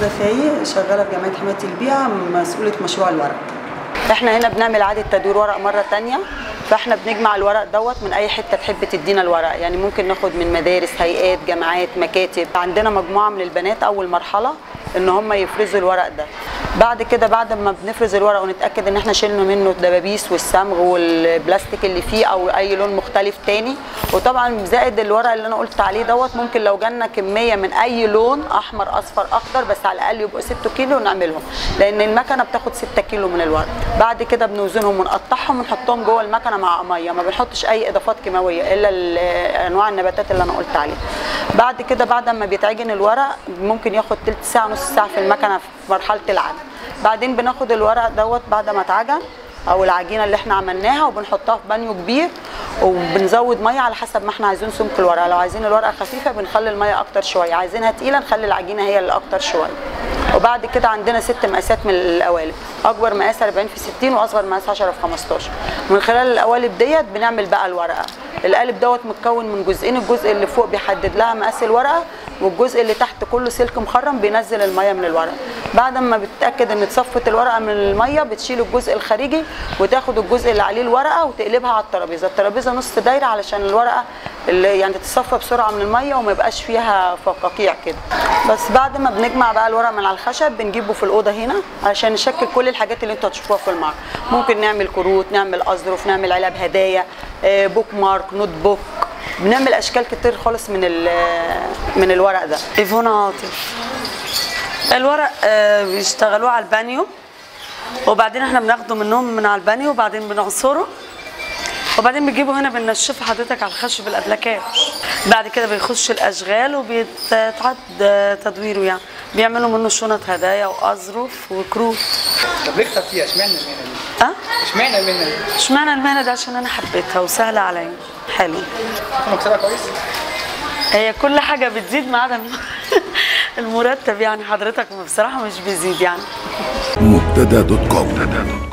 هدى فايق شغاله في جمعيه حمايه البيئه مسؤوله مشروع الورق احنا هنا بنعمل اعاده تدوير ورق مره تانية فاحنا بنجمع الورق دوت من اي حته تحب تدينا الورق يعني ممكن ناخد من مدارس هيئات جامعات مكاتب عندنا مجموعه من البنات اول مرحله ان هم يفرزوا الورق ده بعد كده بعد ما بنفرز الورق ونتاكد ان احنا شلنا منه الدبابيس والصمغ والبلاستيك اللي فيه او اي لون مختلف تاني وطبعا زائد الورق اللي انا قلت عليه دوت ممكن لو جالنا كميه من اي لون احمر اصفر اخضر بس على الاقل يبقوا 6 كيلو نعملهم لان المكنه بتاخد 6 كيلو من الورق بعد كده بنوزنهم ونقطعهم ونحطهم جوه المكنه مع ميه ما بنحطش اي اضافات كيماويه الا ال- انواع النباتات اللي انا قلت عليها بعد كده بعد ما بيتعجن الورق ممكن ياخد تلت ساعه نص ساعه في المكنه في مرحله العجن بعدين بناخد الورق دوت بعد ما اتعجن او العجينه اللي احنا عملناها وبنحطها في بانيو كبير وبنزود ميه على حسب ما احنا عايزين سمك الورقه لو عايزين الورقه خفيفه بنخلي الميه اكتر شويه عايزينها تقيله نخلي العجينه هي اللي اكتر شويه وبعد كده عندنا ست مقاسات من القوالب اكبر مقاس 40 في 60 واصغر مقاس 10 في 15 من خلال القوالب ديت بنعمل بقى الورقه القالب دوت متكون من جزئين الجزء اللي فوق بيحدد لها مقاس الورقه والجزء اللي تحت كله سلك مخرم بينزل الميه من الورقه بعد ما بتتاكد ان اتصفت الورقه من الميه بتشيل الجزء الخارجي وتاخد الجزء اللي عليه الورقه وتقلبها على الترابيزه الترابيزه نص دايره علشان الورقه اللي يعني تتصفى بسرعه من الميه وما يبقاش فيها فقاقيع كده بس بعد ما بنجمع بقى الورق من على الخشب بنجيبه في الاوضه هنا علشان نشكل كل الحاجات اللي انتوا هتشوفوها في المعرض ممكن نعمل كروت نعمل اظرف نعمل علب هدايا آه، بوك مارك نوت بوك بنعمل اشكال كتير خالص من ال- من الورق ده ايفونا عاطف الورق آه، بيشتغلوه على البانيو وبعدين احنا بناخده منهم من على البانيو وبعدين بنعصره وبعدين بنجيبه هنا بننشفه حضرتك على الخشب الابلكات بعد كده بيخش الاشغال وبيتعد تدويره يعني بيعملوا منه شنط هدايا واظرف وكروت طب ليه اخترتيها اشمعنى المهنه دي؟ اه اشمعنى المهنه دي؟ اشمعنى المهنه دي عشان انا حبيتها وسهله عليا حلو مكسبها كويس؟ هي كل حاجه بتزيد ما عدا الم- المرتب يعني حضرتك بصراحه مش بيزيد يعني مبتدا دوت كوم